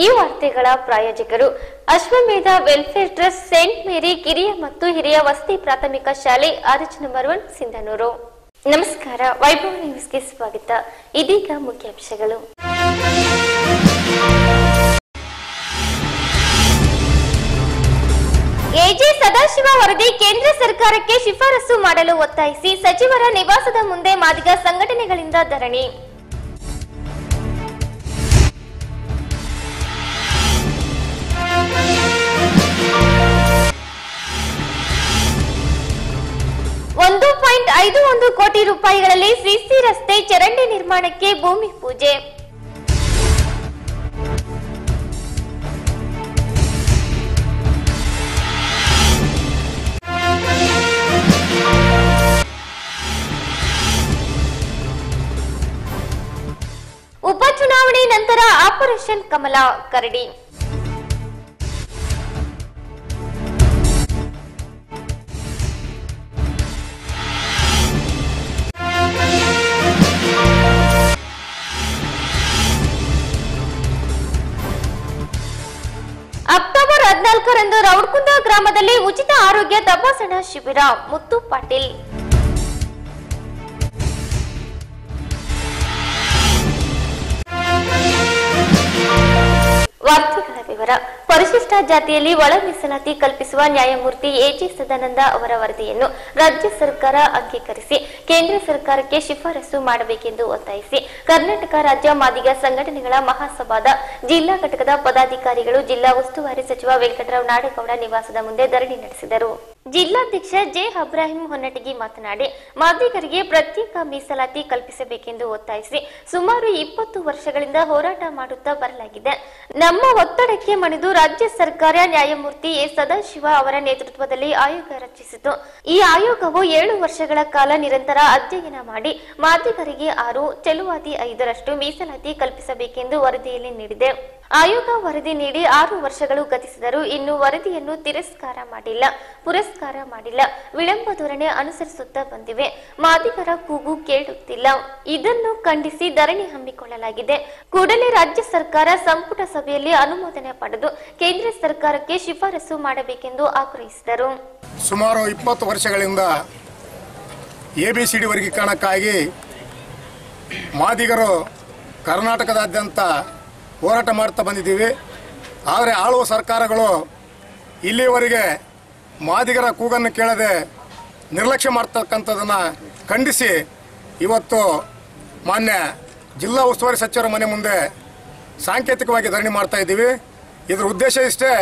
ಈ ವಾರ್ತೆಗಳ ಪ್ರಾಯೋಜಕರು ಅಶ್ವಮೇಧ ವೆಲ್ಫೇರ್ ಟ್ರಸ್ಟ್ ಸೇಂಟ್ ಮೇರಿ ಕಿರಿಯ ಮತ್ತು ಹಿರಿಯ ವಸತಿ ಪ್ರಾಥಮಿಕ ಶಾಲೆ ಆರ್ಚ್ ನಂಬರ್ ಒನ್ ಸಿಂಧನೂರು ನಮಸ್ಕಾರ ವೈಭವ ನ್ಯೂಸ್ಗೆ ಸ್ವಾಗತ ಇದೀಗ ಮುಖ್ಯಾಂಶಗಳು ಎಜೆ ಸದಾಶಿವ ವರದಿ ಕೇಂದ್ರ ಸರ್ಕಾರಕ್ಕೆ ಶಿಫಾರಸು ಮಾಡಲು ಒತ್ತಾಯಿಸಿ ಸಚಿವರ ನಿವಾಸದ ಮುಂದೆ ಮಾದಿಗ ಸಂಘಟನೆಗಳಿಂದ ಧರಣಿ ಒಂದು ಪಾಯಿಂಟ್ ಐದು ಒಂದು ಕೋಟಿ ರೂಪಾಯಿಗಳಲ್ಲಿ ಸಿಸಿ ರಸ್ತೆ ಚರಂಡಿ ನಿರ್ಮಾಣಕ್ಕೆ ಭೂಮಿ ಪೂಜೆ ಉಪಚುನಾವಣೆ ನಂತರ ಆಪರೇಷನ್ ಕಮಲ ಕರಡಿ ಅಕ್ಟೋಬರ್ ಹದಿನಾಲ್ಕರಂದು ರೌಡ್ಕುಂದ ಗ್ರಾಮದಲ್ಲಿ ಉಚಿತ ಆರೋಗ್ಯ ತಪಾಸಣಾ ಶಿಬಿರ ಮುತ್ತು ಪಾಟೀಲ್ ವಾರ್ತೆಗಳ ವಿವರ ಪರಿಶಿಷ್ಟ ಜಾತಿಯಲ್ಲಿ ಒಳ ಮೀಸಲಾತಿ ಕಲ್ಪಿಸುವ ನ್ಯಾಯಮೂರ್ತಿ ಎಜಿ ಸದಾನಂದ ಅವರ ವರದಿಯನ್ನು ರಾಜ್ಯ ಸರ್ಕಾರ ಅಂಗೀಕರಿಸಿ ಕೇಂದ್ರ ಸರ್ಕಾರಕ್ಕೆ ಶಿಫಾರಸು ಮಾಡಬೇಕೆಂದು ಒತ್ತಾಯಿಸಿ ಕರ್ನಾಟಕ ರಾಜ್ಯ ಮಾದಿಗ ಸಂಘಟನೆಗಳ ಮಹಾಸಭಾದ ಜಿಲ್ಲಾ ಘಟಕದ ಪದಾಧಿಕಾರಿಗಳು ಜಿಲ್ಲಾ ಉಸ್ತುವಾರಿ ಸಚಿವ ವೆಂಕಟರಾವ್ ನಾಡಗೌಡ ನಿವಾಸದ ಮುಂದೆ ಧರಣಿ ನಡೆಸಿದರು ಜಿಲ್ಲಾಧ್ಯಕ್ಷ ಜೆ ಅಬ್ರಾಹಿಂ ಹೊನ್ನಟಗಿ ಮಾತನಾಡಿ ಮಾದಿಗರಿಗೆ ಪ್ರತ್ಯೇಕ ಮೀಸಲಾತಿ ಕಲ್ಪಿಸಬೇಕೆಂದು ಒತ್ತಾಯಿಸಿ ಸುಮಾರು ಇಪ್ಪತ್ತು ವರ್ಷಗಳಿಂದ ಹೋರಾಟ ಮಾಡುತ್ತಾ ಬರಲಾಗಿದೆ ನಮ್ಮ ಒತ್ತಡಕ್ಕೆ ಮಣಿದು ರಾಜ್ಯ ಸರ್ಕಾರ ನ್ಯಾಯಮೂರ್ತಿ ಎ ಸದಾಶಿವ ಅವರ ನೇತೃತ್ವದಲ್ಲಿ ಆಯೋಗ ರಚಿಸಿತು ಈ ಆಯೋಗವು ಏಳು ವರ್ಷಗಳ ಕಾಲ ನಿರಂತರ ಅಧ್ಯಯನ ಮಾಡಿ ಮಾದಿಗರಿಗೆ ಆರು ಚೆಲುವಾದಿ ಐದರಷ್ಟು ಮೀಸಲಾತಿ ಕಲ್ಪಿಸಬೇಕೆಂದು ವರದಿಯಲ್ಲಿ ನೀಡಿದೆ ಆಯೋಗ ವರದಿ ನೀಡಿ ಆರು ವರ್ಷಗಳು ಗತಿಸಿದರೂ ಇನ್ನು ವರದಿಯನ್ನು ತಿರಸ್ಕಾರ ಮಾಡಿಲ್ಲ ಪುರಸ್ಕಾರ ಮಾಡಿಲ್ಲ ವಿಳಂಬ ಧೋರಣೆ ಅನುಸರಿಸುತ್ತಾ ಬಂದಿವೆ ಮಾದಿಗರ ಕೂಗು ಕೇಳುತ್ತಿಲ್ಲ ಇದನ್ನು ಖಂಡಿಸಿ ಧರಣಿ ಹಮ್ಮಿಕೊಳ್ಳಲಾಗಿದೆ ಕೂಡಲೇ ರಾಜ್ಯ ಸರ್ಕಾರ ಸಂಪುಟ ಸಭೆಯಲ್ಲಿ ಅನುಮೋದನೆ ಪಡೆದು ಕೇಂದ್ರ ಸರ್ಕಾರಕ್ಕೆ ಶಿಫಾರಸು ಮಾಡಬೇಕೆಂದು ಆಗ್ರಹಿಸಿದರು ಸುಮಾರು ಇಪ್ಪತ್ತು ವರ್ಷಗಳಿಂದ ಎ ಬಿ ಸಿ ಡಿ ವರ್ಗೀಕರಣಕ್ಕಾಗಿ ಮಾದಿಗರು ಕರ್ನಾಟಕದಾದ್ಯಂತ ಹೋರಾಟ ಮಾಡ್ತಾ ಬಂದಿದ್ದೀವಿ ಆದರೆ ಆಳುವ ಸರ್ಕಾರಗಳು ಇಲ್ಲಿಯವರೆಗೆ ಮಾದಿಗರ ಕೂಗನ್ನು ಕೇಳದೆ ನಿರ್ಲಕ್ಷ್ಯ ಮಾಡ್ತಕ್ಕಂಥದ್ದನ್ನು ಖಂಡಿಸಿ ಇವತ್ತು ಮಾನ್ಯ ಜಿಲ್ಲಾ ಉಸ್ತುವಾರಿ ಸಚಿವರ ಮನೆ ಮುಂದೆ ಸಾಂಕೇತಿಕವಾಗಿ ಧರಣಿ ಮಾಡ್ತಾ ಇದ್ದೀವಿ ಇದರ ಉದ್ದೇಶ ಇಷ್ಟೇ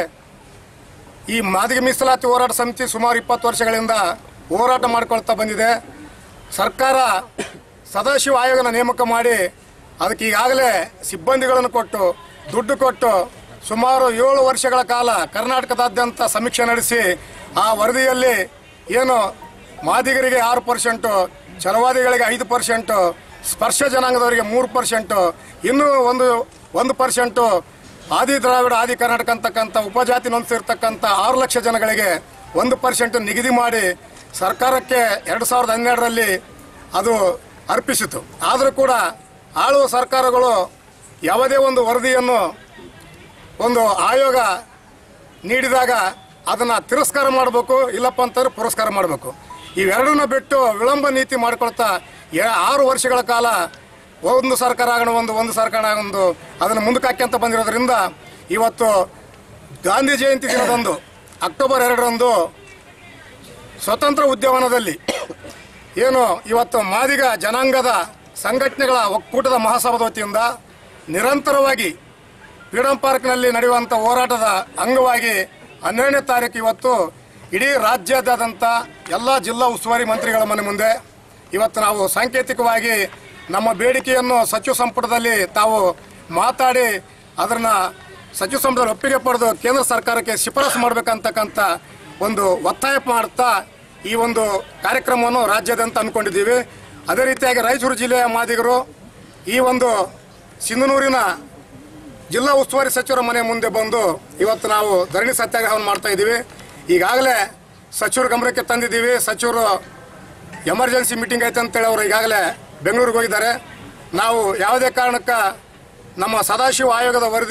ಈ ಮಾದಿಗೆ ಮೀಸಲಾತಿ ಹೋರಾಟ ಸಮಿತಿ ಸುಮಾರು ಇಪ್ಪತ್ತು ವರ್ಷಗಳಿಂದ ಹೋರಾಟ ಮಾಡಿಕೊಳ್ತಾ ಬಂದಿದೆ ಸರ್ಕಾರ ಸದಾಶಿವ ಆಯೋಗನ ನೇಮಕ ಮಾಡಿ ಅದಕ್ಕೆ ಈಗಾಗಲೇ ಸಿಬ್ಬಂದಿಗಳನ್ನು ಕೊಟ್ಟು ದುಡ್ಡು ಕೊಟ್ಟು ಸುಮಾರು ಏಳು ವರ್ಷಗಳ ಕಾಲ ಕರ್ನಾಟಕದಾದ್ಯಂತ ಸಮೀಕ್ಷೆ ನಡೆಸಿ ಆ ವರದಿಯಲ್ಲಿ ಏನು ಮಾದಿಗರಿಗೆ ಆರು ಪರ್ಸೆಂಟು ಛಲವಾದಿಗಳಿಗೆ ಐದು ಪರ್ಸೆಂಟು ಸ್ಪರ್ಶ ಜನಾಂಗದವರಿಗೆ ಮೂರು ಪರ್ಸೆಂಟು ಇನ್ನೂ ಒಂದು ಒಂದು ಪರ್ಸೆಂಟು ಆದಿ ದ್ರಾವಿಡ ಆದಿ ಕರ್ನಾಟಕ ಅಂತಕ್ಕಂಥ ಉಪಜಾತಿ ನೊಂದಿಸಿರ್ತಕ್ಕಂಥ ಆರು ಲಕ್ಷ ಜನಗಳಿಗೆ ಒಂದು ಪರ್ಸೆಂಟ್ ನಿಗದಿ ಮಾಡಿ ಸರ್ಕಾರಕ್ಕೆ ಎರಡು ಸಾವಿರದ ಹನ್ನೆರಡರಲ್ಲಿ ಅದು ಅರ್ಪಿಸಿತು ಆದರೂ ಕೂಡ ಆಳುವ ಸರ್ಕಾರಗಳು ಯಾವುದೇ ಒಂದು ವರದಿಯನ್ನು ಒಂದು ಆಯೋಗ ನೀಡಿದಾಗ ಅದನ್ನು ತಿರಸ್ಕಾರ ಮಾಡಬೇಕು ಇಲ್ಲಪ್ಪ ಅಂತಂದ್ರೆ ಪುರಸ್ಕಾರ ಮಾಡಬೇಕು ಇವೆರಡನ್ನ ಬಿಟ್ಟು ವಿಳಂಬ ನೀತಿ ಮಾಡ್ಕೊಳ್ತಾ ಎ- ಆರು ವರ್ಷಗಳ ಕಾಲ ಒಂದು ಸರ್ಕಾರ ಆಗೋಣ ಒಂದು ಒಂದು ಸರ್ಕಾರ ಆಗೋಣ ಒಂದು ಅದನ್ನು ಮುಂದಕ್ಕೆ ಹಾಕ್ಯಂತ ಬಂದಿರೋದ್ರಿಂದ ಇವತ್ತು ಗಾಂಧಿ ಜಯಂತಿ ದಿನದಂದು ಅಕ್ಟೋಬರ್ ಎರಡರಂದು ಸ್ವತಂತ್ರ ಉದ್ಯಾನವನದಲ್ಲಿ ಏನು ಇವತ್ತು ಮಾದಿಗ ಜನಾಂಗದ ಸಂಘಟನೆಗಳ ಒಕ್ಕೂಟದ ಮಹಾಸಭಾದ ವತಿಯಿಂದ ನಿರಂತರವಾಗಿ ಫ್ರೀಡಂ ಪಾರ್ಕ್ನಲ್ಲಿ ನಡೆಯುವಂಥ ಹೋರಾಟದ ಅಂಗವಾಗಿ ಹನ್ನೆರಡನೇ ತಾರೀಕು ಇವತ್ತು ಇಡೀ ರಾಜ್ಯಾದ್ಯಂತ ಎಲ್ಲ ಜಿಲ್ಲಾ ಉಸ್ತುವಾರಿ ಮಂತ್ರಿಗಳ ಮನೆ ಮುಂದೆ ಇವತ್ತು ನಾವು ಸಾಂಕೇತಿಕವಾಗಿ ನಮ್ಮ ಬೇಡಿಕೆಯನ್ನು ಸಚಿವ ಸಂಪುಟದಲ್ಲಿ ತಾವು ಮಾತಾಡಿ ಅದನ್ನು ಸಚಿವ ಸಂಪುಟದಲ್ಲಿ ಒಪ್ಪಿಗೆ ಪಡೆದು ಕೇಂದ್ರ ಸರ್ಕಾರಕ್ಕೆ ಶಿಫಾರಸು ಮಾಡಬೇಕಂತಕ್ಕಂಥ ಒಂದು ಒತ್ತಾಯ ಮಾಡ್ತಾ ಈ ಒಂದು ಕಾರ್ಯಕ್ರಮವನ್ನು ರಾಜ್ಯಾದ್ಯಂತ ಅಂದ್ಕೊಂಡಿದ್ದೀವಿ ಅದೇ ರೀತಿಯಾಗಿ ರಾಯಚೂರು ಜಿಲ್ಲೆಯ ಮಾದಿಗರು ಈ ಒಂದು ಸಿಂಧನೂರಿನ ಜಿಲ್ಲಾ ಉಸ್ತುವಾರಿ ಸಚಿವರ ಮನೆ ಮುಂದೆ ಬಂದು ಇವತ್ತು ನಾವು ಧರಣಿ ಸತ್ಯಾಗ್ರಹವನ್ನು ಮಾಡ್ತಾ ಇದ್ದೀವಿ ಈಗಾಗಲೇ ಸಚಿವರ ಗಮನಕ್ಕೆ ತಂದಿದ್ದೀವಿ ಸಚಿವರು ಎಮರ್ಜೆನ್ಸಿ ಮೀಟಿಂಗ್ ಐತೆ ಅಂತೇಳಿ ಅವರು ಈಗಾಗಲೇ ಬೆಂಗಳೂರಿಗೆ ಹೋಗಿದ್ದಾರೆ ನಾವು ಯಾವುದೇ ಕಾರಣಕ್ಕೆ ನಮ್ಮ ಸದಾಶಿವ ಆಯೋಗದ ವರದಿ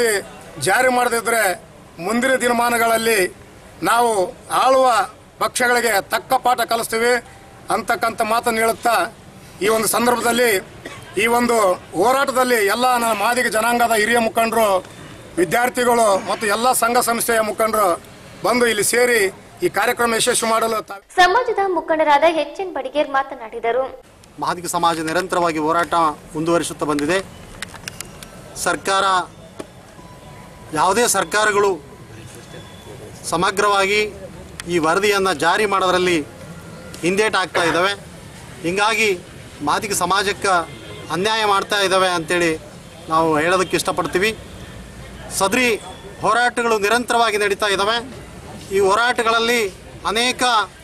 ಜಾರಿ ಮಾಡದಿದ್ದರೆ ಮುಂದಿನ ದಿನಮಾನಗಳಲ್ಲಿ ನಾವು ಆಳುವ ಪಕ್ಷಗಳಿಗೆ ತಕ್ಕ ಪಾಠ ಕಲಿಸ್ತೀವಿ ಅಂತಕ್ಕಂಥ ಮಾತನ್ನು ಹೇಳುತ್ತಾ ಈ ಒಂದು ಸಂದರ್ಭದಲ್ಲಿ ಈ ಒಂದು ಹೋರಾಟದಲ್ಲಿ ಎಲ್ಲ ನನ್ನ ಮಾದಿಗ ಜನಾಂಗದ ಹಿರಿಯ ಮುಖಂಡರು ವಿದ್ಯಾರ್ಥಿಗಳು ಮತ್ತು ಎಲ್ಲ ಸಂಘ ಸಂಸ್ಥೆಯ ಮುಖಂಡರು ಬಂದು ಇಲ್ಲಿ ಸೇರಿ ಈ ಕಾರ್ಯಕ್ರಮ ಯಶಸ್ವಿ ಮಾಡಲು ತಾವು ಸಮಾಜದ ಮುಖಂಡರಾದ ಎಚ್ ಎನ್ ಬಡಿಗೇರ್ ಮಾತನಾಡಿದರು ಮಾದಿಗ ಸಮಾಜ ನಿರಂತರವಾಗಿ ಹೋರಾಟ ಮುಂದುವರಿಸುತ್ತಾ ಬಂದಿದೆ ಸರ್ಕಾರ ಯಾವುದೇ ಸರ್ಕಾರಗಳು ಸಮಗ್ರವಾಗಿ ಈ ವರದಿಯನ್ನು ಜಾರಿ ಮಾಡೋದರಲ್ಲಿ ಹಿಂದೇಟಾಗ್ತಾ ಇದ್ದಾವೆ ಹೀಗಾಗಿ ಮಾದಿಗ ಸಮಾಜಕ್ಕೆ ಅನ್ಯಾಯ ಮಾಡ್ತಾ ಇದ್ದಾವೆ ಅಂತೇಳಿ ನಾವು ಹೇಳೋದಕ್ಕೆ ಇಷ್ಟಪಡ್ತೀವಿ ಸದರಿ ಹೋರಾಟಗಳು ನಿರಂತರವಾಗಿ ನಡೀತಾ ಇದ್ದಾವೆ ಈ ಹೋರಾಟಗಳಲ್ಲಿ ಅನೇಕ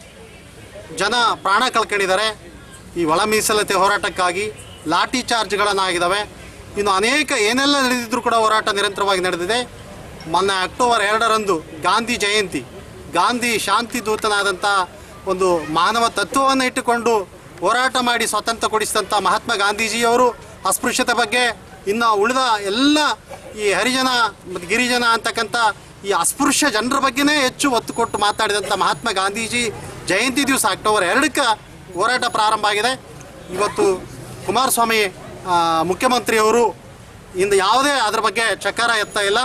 ಜನ ಪ್ರಾಣ ಕಳ್ಕೊಂಡಿದ್ದಾರೆ ಈ ಒಳ ಮೀಸಲಾತಿ ಹೋರಾಟಕ್ಕಾಗಿ ಲಾಠಿ ಚಾರ್ಜ್ಗಳನ್ನಾಗಿದ್ದಾವೆ ಇನ್ನು ಅನೇಕ ಏನೆಲ್ಲ ನಡೆದಿದ್ರೂ ಕೂಡ ಹೋರಾಟ ನಿರಂತರವಾಗಿ ನಡೆದಿದೆ ಮೊನ್ನೆ ಅಕ್ಟೋಬರ್ ಎರಡರಂದು ಗಾಂಧಿ ಜಯಂತಿ ಗಾಂಧಿ ಶಾಂತಿ ದೂತನಾದಂಥ ಒಂದು ಮಾನವ ತತ್ವವನ್ನು ಇಟ್ಟುಕೊಂಡು ಹೋರಾಟ ಮಾಡಿ ಸ್ವಾತಂತ್ರ್ಯ ಕೊಡಿಸಿದಂಥ ಮಹಾತ್ಮ ಗಾಂಧೀಜಿಯವರು ಅಸ್ಪೃಶ್ಯತೆ ಬಗ್ಗೆ ಇನ್ನು ಉಳಿದ ಎಲ್ಲ ಈ ಹರಿಜನ ಮತ್ತು ಗಿರಿಜನ ಅಂತಕ್ಕಂಥ ಈ ಅಸ್ಪೃಶ್ಯ ಜನರ ಬಗ್ಗೆನೇ ಹೆಚ್ಚು ಒತ್ತು ಕೊಟ್ಟು ಮಾತಾಡಿದಂಥ ಮಹಾತ್ಮ ಗಾಂಧೀಜಿ ಜಯಂತಿ ದಿವಸ ಅಕ್ಟೋಬರ್ ಎರಡಕ್ಕೆ ಹೋರಾಟ ಪ್ರಾರಂಭ ಆಗಿದೆ ಇವತ್ತು ಕುಮಾರಸ್ವಾಮಿ ಆ, ಮುಖ್ಯಮಂತ್ರಿಯವರು ಇಂದು ಯಾವುದೇ ಅದರ ಬಗ್ಗೆ ಚಕಾರ ಎತ್ತಾ ಇಲ್ಲ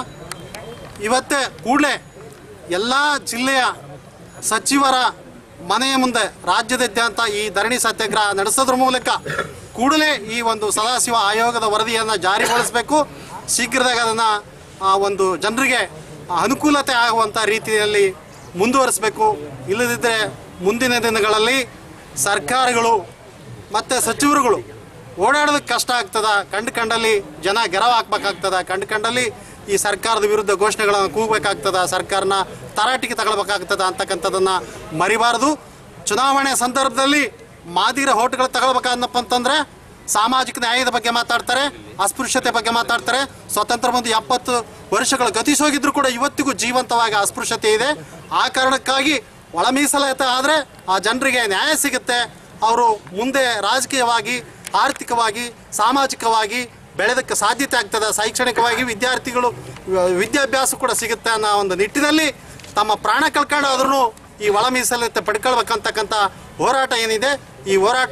ಇವತ್ತೇ ಕೂಡಲೇ ಎಲ್ಲ ಜಿಲ್ಲೆಯ ಸಚಿವರ ಮನೆಯ ಮುಂದೆ ರಾಜ್ಯದಾದ್ಯಂತ ಈ ಧರಣಿ ಸತ್ಯಾಗ್ರಹ ನಡೆಸೋದ್ರ ಮೂಲಕ ಕೂಡಲೇ ಈ ಒಂದು ಸದಾಶಿವ ಆಯೋಗದ ವರದಿಯನ್ನು ಜಾರಿಗೊಳಿಸಬೇಕು ಶೀಘ್ರದಾಗ ಅದನ್ನು ಒಂದು ಜನರಿಗೆ ಅನುಕೂಲತೆ ಆಗುವಂಥ ರೀತಿಯಲ್ಲಿ ಮುಂದುವರಿಸಬೇಕು ಇಲ್ಲದಿದ್ದರೆ ಮುಂದಿನ ದಿನಗಳಲ್ಲಿ ಸರ್ಕಾರಗಳು ಮತ್ತು ಸಚಿವರುಗಳು ಓಡಾಡೋದಕ್ಕೆ ಕಷ್ಟ ಆಗ್ತದ ಕಂಡು ಕಂಡಲ್ಲಿ ಜನ ಗೆರವು ಹಾಕ್ಬೇಕಾಗ್ತದ ಕಂಡು ಕಂಡಲ್ಲಿ ಈ ಸರ್ಕಾರದ ವಿರುದ್ಧ ಘೋಷಣೆಗಳನ್ನು ಕೂಗಬೇಕಾಗ್ತದ ಸರ್ಕಾರನ ತರಾಟಿಗೆ ತಗೊಳ್ಬೇಕಾಗ್ತದ ಅಂತಕ್ಕಂಥದ್ದನ್ನು ಮರಿಬಾರದು ಚುನಾವಣೆ ಸಂದರ್ಭದಲ್ಲಿ ಮಾದಿರ ಹೋಟ್ಗಳು ತಗೊಳ್ಬೇಕನ್ನಪ್ಪ ಅಂತಂದ್ರೆ ಸಾಮಾಜಿಕ ನ್ಯಾಯದ ಬಗ್ಗೆ ಮಾತಾಡ್ತಾರೆ ಅಸ್ಪೃಶ್ಯತೆ ಬಗ್ಗೆ ಮಾತಾಡ್ತಾರೆ ಸ್ವತಂತ್ರ ಬಂದು ಎಪ್ಪತ್ತು ವರ್ಷಗಳು ಗತಿಸೋಗಿದ್ರು ಕೂಡ ಇವತ್ತಿಗೂ ಜೀವಂತವಾಗಿ ಅಸ್ಪೃಶ್ಯತೆ ಇದೆ ಆ ಕಾರಣಕ್ಕಾಗಿ ಒಳ ಮೀಸಲಾತಿ ಆದರೆ ಆ ಜನರಿಗೆ ನ್ಯಾಯ ಸಿಗುತ್ತೆ ಅವರು ಮುಂದೆ ರಾಜಕೀಯವಾಗಿ ಆರ್ಥಿಕವಾಗಿ ಸಾಮಾಜಿಕವಾಗಿ ಬೆಳೆದಕ್ಕೆ ಸಾಧ್ಯತೆ ಆಗ್ತದೆ ಶೈಕ್ಷಣಿಕವಾಗಿ ವಿದ್ಯಾರ್ಥಿಗಳು ವ- ವಿದ್ಯಾಭ್ಯಾಸ ಕೂಡ ಸಿಗುತ್ತೆ ಅನ್ನೋ ಒಂದು ನಿಟ್ಟಿನಲ್ಲಿ ತಮ್ಮ ಪ್ರಾಣ ಕಳ್ಕೊಂಡಾದ್ರೂ ಈ ಒಳ ಮೀಸಲಾತಿ ಪಡ್ಕೊಳ್ಬೇಕಂತಕ್ಕಂಥ ಹೋರಾಟ ಏನಿದೆ ಈ ಹೋರಾಟ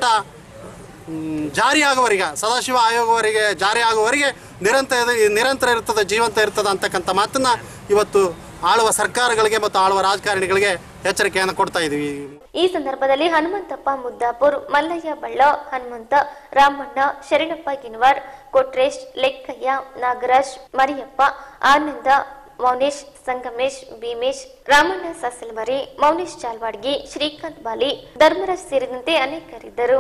ಮ್, ಜಾರಿಯಾಗುವವರೆಗೆ ಸದಾಶಿವ ಆಯೋಗವರೆಗೆ ಜಾರಿ ಆಗುವವರೆಗೆ ನಿರಂತರ ನಿರಂತರ ಇರ್ತದೆ ಜೀವಂತ ಇರ್ತದೆ ಅಂತಕ್ಕಂಥ ಮಾತನ್ನ ಇವತ್ತು ಆಳುವ ಸರ್ಕಾರಗಳಿಗೆ ಮತ್ತು ಆಳುವ ರಾಜಕಾರಣಿಗಳಿಗೆ ಎಚ್ಚರಿಕೆಯನ್ನು ಕೊಡ್ತಾ ಇದ್ದೀವಿ ಈ ಸಂದರ್ಭದಲ್ಲಿ ಹನುಮಂತಪ್ಪ ಮುದ್ದಾಪುರ್ ಮಲ್ಲಯ್ಯ ಬಳ್ಳ ಹನುಮಂತ ರಾಮಣ್ಣ ಶರಣಪ್ಪ ಗಿನ್ವಾರ್ ಕೊಟ್ರೇಶ್ ಲೆಕ್ಕಯ್ಯ ನಾಗರಾಜ್ ಮರಿಯಪ್ಪ ಆನಂದ ಮೌನೇಶ್ ಸಂಗಮೇಶ್ ಭೀಮೇಶ್ ರಾಮಣ್ಣ ಸಸಲ್ಮರಿ ಮೌನೇಶ್ ಚಾಲ್ವಾಡ್ಗಿ ಶ್ರೀಕಾಂತ್ ಬಾಲಿ ಧರ್ಮರಾಜ್ ಸೇರಿದಂತೆ ಅನೇಕರಿದ್ದರು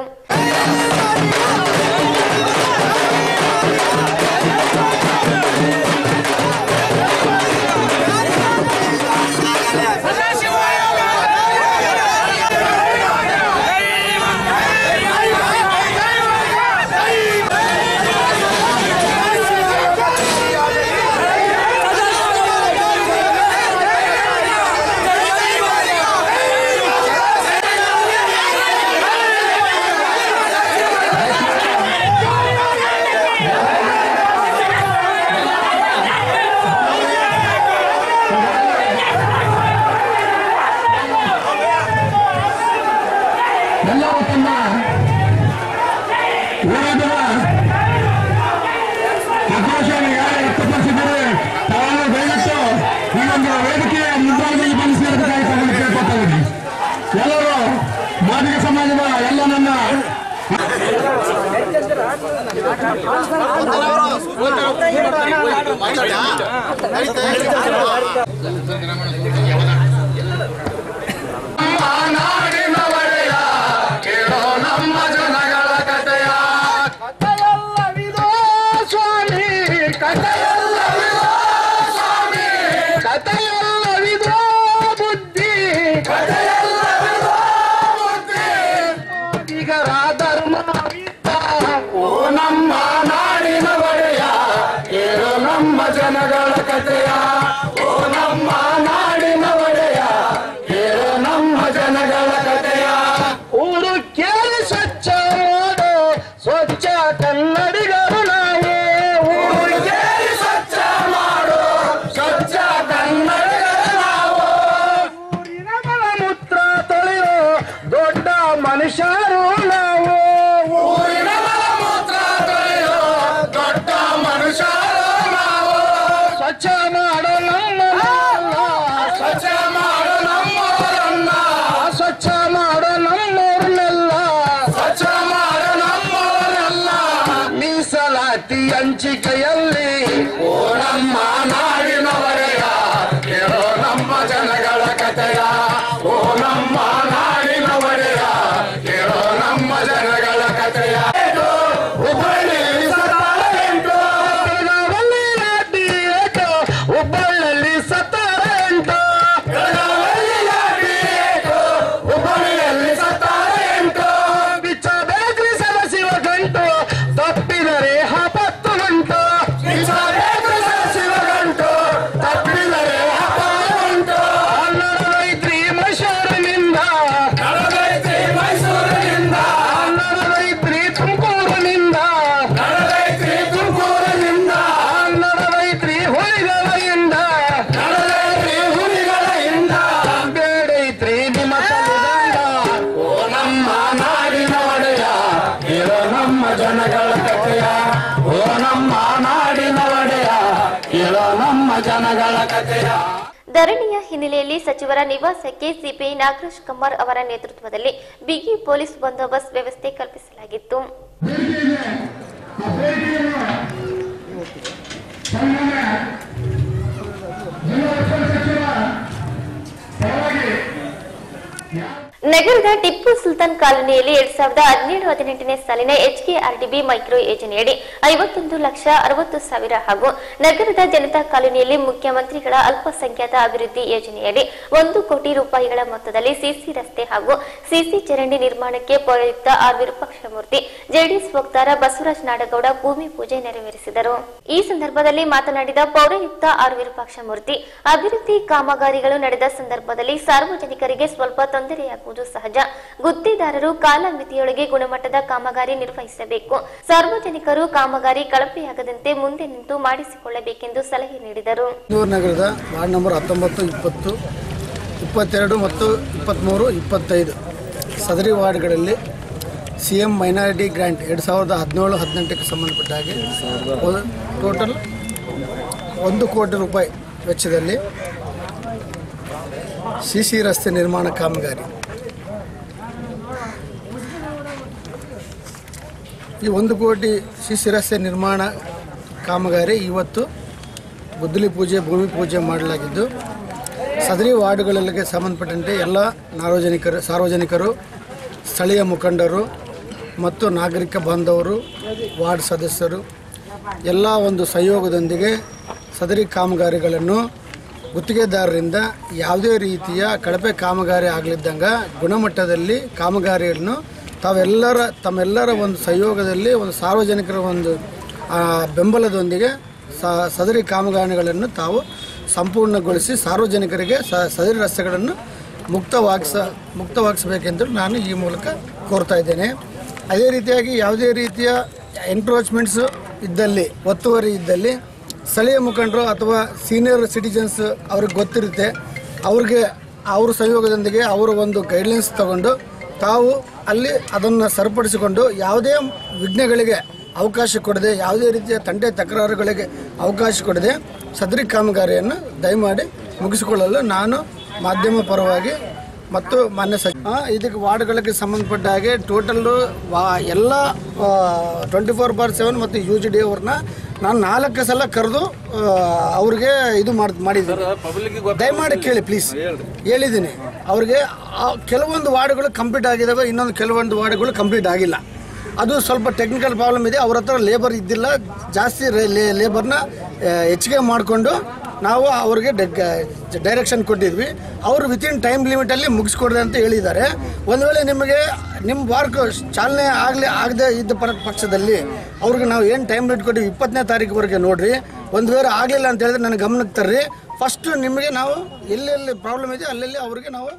ಎಲ್ಲರೂ ತಮ್ಮ ಹೋರಾಟದ ಆಕ್ರೋಶವನ್ನು ಯಾರು ವ್ಯಕ್ತಪಡಿಸಿದ್ದಾರೆ ತಾವು ದಯವಿಟ್ಟು ಈ ಒಂದು ವೇದಿಕೆಯ ಮುಂಭಾಗದಲ್ಲಿ ಬಂದು ಸೇರಬೇಕಾಗಿ ತಮ್ಮನ್ನು ಕೇಳ್ಕೊತಾ ಇದ್ದೀನಿ ಎಲ್ಲರೂ ಮಾದಿಗ ಸಮಾಜದ ಎಲ್ಲ ನನ್ನ ಕಥೆಯಲ್ಲವಿದೋ ಸ್ವಾಮಿ ಕಥೆಯಲ್ಲವಿದೋ ಸ್ವಾಮಿ ಕಥೆಯಲ್ಲವಿದೋ ಬುದ್ಧಿ ಕಥೆಯಲ್ಲವಿದೋ ಬುದ್ಧಿ ಈಗರ ಧರ್ಮವಿದ್ದ ಓ ನಮ್ಮ ನಾಡಿನ ಒಡೆಯ ಕೇಳು ನಮ್ಮ ಜನಗಳ ಕಥೆಯ ಓ ನಮ್ಮ ನಾಡಿನ ಒಡೆಯ ಕೇಳು ನಮ್ಮ ಜನಗಳ ಕಥೆಯ ಊರು ಕೇಳಿ ಸ್ವಚ್ಛ ಮಾಡು ಸ್ವಚ್ಛ ಕನ್ನಡಿಗರು ನಾವೇ ಊರು ಕೇಳಿ ಸ್ವಚ್ಛ ಮಾಡು ನಾಡಿನವರೆಯ ಕೇಳೋ ನಮ್ಮ ಜನಗಳ ಕಥೆಯ ಓ ನಮ್ಮ ನಾಡಿನವರೆಯ ಕೇಳೋ ನಮ್ಮ ಜನಗಳ ಕಥೆಯ ಹುಬ್ಬಳ್ಳಿ ಸತ್ತಾರೆಂಟು ಬೆಳಗಾವಲ್ಲಿ ಲಾಠಿ ಏಟು ಹುಬ್ಬಳ್ಳಿಯಲ್ಲಿ ಸತ್ತಾರೆಂಟು ಬೆಳಗಾವಲ್ಲಿ ಲಾಠಿ ಏಟು ಹುಬ್ಬಳ್ಳಿಯಲ್ಲಿ ಸತ್ತಾರೆಂಟು ಬಿಚ್ಚ ಬೇಕ್ರಿ ಸದಸ್ಯ ಗಂಟು ತಪ್ಪಿದರೆ ಹಪತ್ತು ಗಂಟು ಬಿಚ್ಚ ಬೇಕ್ರಿ ಸದಸ್ಯ ಗಂಟು ತಪ್ಪಿದರೆ ಹಪತ್ತು ಗಂಟು ನಡೆದೈತ್ರಿ ಮೈಸೂರಿನಿಂದ ನಡೆದೈತ್ರಿ ಮೈಸೂರಿನಿಂದ ನಡೆದೈತ್ರಿ ತುಮಕೂರಿನಿಂದ ನಡೆದೈತ್ರಿ ತುಮಕೂರಿನಿಂದ ನಡೆದೈತ್ರಿ ಹುಲಿಗಳಿಂದ ನಡೆದೈತ್ರಿ ಹುಲಿಗಳಿಂದ ಬೇಡೈತ್ರಿ ನಿಮ್ಮ ತಲೆದಂಡ ಓ ನಮ್ಮ ನಾಡಿನ ಒಡೆಯ ಇರೋ ನಮ್ಮ ಜನಗಳ ಕಥೆಯ ಓ ನಮ್ಮ ನಾಡಿನ ಒಡೆಯ ಇರೋ ನಮ್ಮ ಜನಗಳ ಕಥೆಯ ಧರಣಿಯ ಹಿನ್ನೆಲೆಯಲ್ಲಿ ಸಚಿವರ ನಿವಾಸಕ್ಕೆ ಸಿಪಿಐ ನಾಗರಾಜ್ ಕಮ್ಮರ್ ಅವರ ನೇತೃತ್ವದಲ್ಲಿ ಬಿಗಿ ಪೊಲೀಸ್ ಬಂದೋಬಸ್ತ್ ವ್ಯವಸ್ಥೆ ಕಲ್ಪಿಸಲಾಗಿತ್ತು ಆ ಬೇಡಿಕೆಯನ್ನು ಸನ್ಮಾನ್ಯ ಜಿಲ್ಲಾ ಉಸ್ತುವಾರಿ ಸಚಿವರ ಪರವಾಗಿ ನಗರದ ಟಿಪ್ಪು ಸುಲ್ತಾನ್ ಕಾಲೋನಿಯಲ್ಲಿ ಎರಡ್ ಸಾವಿರದ ಹದಿನೇಳು ಹದಿನೆಂಟನೇ ಸಾಲಿನ ಎಚ್ಕೆಆರ್ಡಿಬಿ ಮೈಕ್ರೋ ಯೋಜನೆಯಡಿ ಐವತ್ತೊಂದು ಲಕ್ಷ ಅರವತ್ತು ಸಾವಿರ ಹಾಗೂ ನಗರದ ಜನತಾ ಕಾಲೋನಿಯಲ್ಲಿ ಮುಖ್ಯಮಂತ್ರಿಗಳ ಅಲ್ಪಸಂಖ್ಯಾತ ಅಭಿವೃದ್ಧಿ ಯೋಜನೆಯಡಿ ಒಂದು ಕೋಟಿ ರೂಪಾಯಿಗಳ ಮೊತ್ತದಲ್ಲಿ ಸಿಸಿ ರಸ್ತೆ ಹಾಗೂ ಸಿಸಿ ಚರಂಡಿ ನಿರ್ಮಾಣಕ್ಕೆ ಪೌರಾಯುಕ್ತ ಆರ್ ವಿರೂಪಾಕ್ಷಮೂರ್ತಿ ಜೆಡಿಎಸ್ ವಕ್ತಾರ ಬಸವರಾಜ ನಾಡಗೌಡ ಭೂಮಿ ಪೂಜೆ ನೆರವೇರಿಸಿದರು ಈ ಸಂದರ್ಭದಲ್ಲಿ ಮಾತನಾಡಿದ ಪೌರಾಯುಕ್ತ ಆರ್ ವಿರೂಪಾಕ್ಷಮೂರ್ತಿ ಅಭಿವೃದ್ಧಿ ಕಾಮಗಾರಿಗಳು ನಡೆದ ಸಂದರ್ಭದಲ್ಲಿ ಸಾರ್ವಜನಿಕರಿಗೆ ಸ್ವಲ್ಪ ತೊಂದರೆಯಾಗುವುದು ಸಹಜ ಗುತ್ತಿದಾರರು ಕಾಲಮಿತಿಯೊಳಗೆ ಗುಣಮಟ್ಟದ ಕಾಮಗಾರಿ ನಿರ್ವಹಿಸಬೇಕು ಸಾರ್ವಜನಿಕರು ಕಾಮಗಾರಿ ಕಳಪೆಯಾಗದಂತೆ ಮುಂದೆ ನಿಂತು ಮಾಡಿಸಿಕೊಳ್ಳಬೇಕೆಂದು ಸಲಹೆ ನೀಡಿದರು ಬೆಂಗಳೂರು ನಗರದ ವಾರ್ಡ್ ನಂಬರ್ ಹತ್ತೊಂಬತ್ತು ಇಪ್ಪತ್ತು ಇಪ್ಪತ್ತೆರಡು ಮತ್ತು ಇಪ್ಪತ್ತ್ಮೂರು ಇಪ್ಪತ್ತೈದು ಸದರಿ ವಾರ್ಡ್ಗಳಲ್ಲಿ ಸಿ ಎಂ ಮೈನಾರಿಟಿ ಗ್ರ್ಯಾಂಟ್ ಎರಡು ಸಾವಿರದ ಹದಿನೇಳು ಹದಿನೆಂಟಕ್ಕೆ ಸಂಬಂಧಪಟ್ಟ ಹಾಗೆ ಒಂದು ಟೋಟಲ್ ಒಂದು ಕೋಟಿ ರೂಪಾಯಿ ವೆಚ್ಚದಲ್ಲಿ ಸಿ ಸಿ ರಸ್ತೆ ನಿರ್ಮಾಣ ಕಾಮಗಾರಿ ಈ ಒಂದು ಕೋಟಿ ಸಿ ಸಿ ರಸ್ತೆ ನಿರ್ಮಾಣ ಕಾಮಗಾರಿ ಇವತ್ತು ಗುದ್ದಲಿ ಪೂಜೆ ಭೂಮಿ ಪೂಜೆ ಮಾಡಲಾಗಿದ್ದು ಸದರಿ ವಾರ್ಡ್ಗಳಿಗೆ ಸಂಬಂಧಪಟ್ಟಂತೆ ಎಲ್ಲ ಸಾರ್ವಜನಿಕರು ಸಾರ್ವಜನಿಕರು ಸ್ಥಳೀಯ ಮುಖಂಡರು ಮತ್ತು ನಾಗರಿಕ ಬಾಂಧವರು ವಾರ್ಡ್ ಸದಸ್ಯರು ಎಲ್ಲ ಒಂದು ಸಹಯೋಗದೊಂದಿಗೆ ಸದರಿ ಕಾಮಗಾರಿಗಳನ್ನು ಗುತ್ತಿಗೆದಾರರಿಂದ ಯಾವುದೇ ರೀತಿಯ ಕಳಪೆ ಕಾಮಗಾರಿ ಆಗಲಿದ್ದಂಗೆ ಗುಣಮಟ್ಟದಲ್ಲಿ ಕಾಮಗಾರಿಯನ್ನು ತಾವೆಲ್ಲರ ತಮ್ಮೆಲ್ಲರ ಒಂದು ಸಹಯೋಗದಲ್ಲಿ ಒಂದು ಸಾರ್ವಜನಿಕರ ಒಂದು ಆ, ಬೆಂಬಲದೊಂದಿಗೆ ಸ- ಸದರಿ ಕಾಮಗಾರಿಗಳನ್ನು ತಾವು ಸಂಪೂರ್ಣಗೊಳಿಸಿ ಸಾರ್ವಜನಿಕರಿಗೆ ಸ ಸದರಿ ರಸ್ತೆಗಳನ್ನು ಮುಕ್ತವಾಗಿಸ ಮುಕ್ತವಾಗಿಸಬೇಕೆಂದು ನಾನು ಈ ಮೂಲಕ ಕೋರ್ತಾ ಇದ್ದೇನೆ ಅದೇ ರೀತಿಯಾಗಿ ಯಾವುದೇ ರೀತಿಯ ಎನ್ಕ್ರೋಚ್ಮೆಂಟ್ಸು ಇದ್ದಲ್ಲಿ ಒತ್ತುವರಿ ಇದ್ದಲ್ಲಿ ಸ್ಥಳೀಯ ಮುಖಂಡರು ಅಥವಾ ಸೀನಿಯರ್ ಸಿಟಿಜನ್ಸ್ ಅವ್ರಿಗೆ ಗೊತ್ತಿರುತ್ತೆ ಅವ್ರಿಗೆ ಅವ್ರ ಸಹಯೋಗದೊಂದಿಗೆ ಅವರ ಒಂದು ಗೈಡ್ಲೈನ್ಸ್ ತಗೊಂಡು ತಾವು ಅಲ್ಲಿ ಅದನ್ನು ಸರಿಪಡಿಸಿಕೊಂಡು ಯಾವುದೇ ವಿಘ್ನಗಳಿಗೆ ಅವಕಾಶ ಕೊಡದೆ ಯಾವುದೇ ರೀತಿಯ ತಂಟೆ ತಕರಾರುಗಳಿಗೆ ಅವಕಾಶ ಕೊಡದೆ ಸದರಿ ಕಾಮಗಾರಿಯನ್ನು ದಯಮಾಡಿ ಮುಗಿಸಿಕೊಳ್ಳಲು ನಾನು ಮಾಧ್ಯಮ ಪರವಾಗಿ ಮತ್ತು ಮಾನ್ಯ ಸಚಿವ ಇದಕ್ಕೆ ವಾರ್ಡ್ಗಳಿಗೆ ಸಂಬಂಧಪಟ್ಟ ಹಾಗೆ ಟೋಟಲ್ಲು ವಾ ಎಲ್ಲ ಟ್ವೆಂಟಿ ಫೋರ್ ಬಾರ್ ಸೆವೆನ್ ಮತ್ತು ಯು ಜಿ ಡಿ ಅವ್ರನ್ನ ನಾನು ನಾಲ್ಕು ಸಲ ಕರೆದು ಅವ್ರಿಗೆ ಇದು ಮಾಡಿ ಮಾಡಿದ್ದೀನಿ ದಯಮಾಡಿ ಕೇಳಿ ಪ್ಲೀಸ್ ಹೇಳಿದ್ದೀನಿ ಅವ್ರಿಗೆ ಆ ಕೆಲವೊಂದು ವಾರ್ಡ್ಗಳು ಕಂಪ್ಲೀಟ್ ಆಗಿದ್ದಾವೆ ಇನ್ನೊಂದು ಕೆಲವೊಂದು ವಾರ್ಡ್ಗಳು ಕಂಪ್ಲೀಟ್ ಆಗಿಲ್ಲ ಅದು ಸ್ವಲ್ಪ ಟೆಕ್ನಿಕಲ್ ಪ್ರಾಬ್ಲಮ್ ಇದೆ ಅವ್ರ ಹತ್ರ ಲೇಬರ್ ಇದ್ದಿಲ್ಲ ಜಾಸ್ತಿ ಲೇಬರ್ನ ಹೆಚ್ಚಿಗೆ ಮಾಡಿಕೊಂಡು ನಾವು ಅವ್ರಿಗೆ ಡೈರೆಕ್ಷನ್ ಕೊಟ್ಟಿದ್ವಿ ಅವರು ವಿತಿನ್ ಟೈಮ್ ಲಿಮಿಟಲ್ಲಿ ಮುಗಿಸ್ಕೊಡ್ರಿ ಅಂತ ಹೇಳಿದ್ದಾರೆ ಒಂದು ವೇಳೆ ನಿಮಗೆ ನಿಮ್ಮ ವಾರ್ಕ್ ಚಾಲನೆ ಆಗಲಿ ಆಗದೆ ಇದ್ದ ಪರ ಪಕ್ಷದಲ್ಲಿ ಅವ್ರಿಗೆ ನಾವು ಏನು ಟೈಮ್ ಲಿಮಿಟ್ ಕೊಟ್ಟಿವಿ ಇಪ್ಪತ್ತನೇ ತಾರೀಕುವರೆಗೆ ನೋಡ್ರಿ ಒಂದು ವೇಳೆ ಆಗಲಿಲ್ಲ ಅಂತ ಹೇಳಿದ್ರೆ ನನ್ನ ಗಮನಕ್ಕೆ ತರ್ರಿ ಫಸ್ಟ್ ನಿಮಗೆ ನಾವು ಎಲ್ಲೆಲ್ಲಿ ಪ್ರಾಬ್ಲಮ್ ಇದೆ ಅಲ್ಲೆಲ್ಲಿ ಅವ್ರಿಗೆ ನಾವು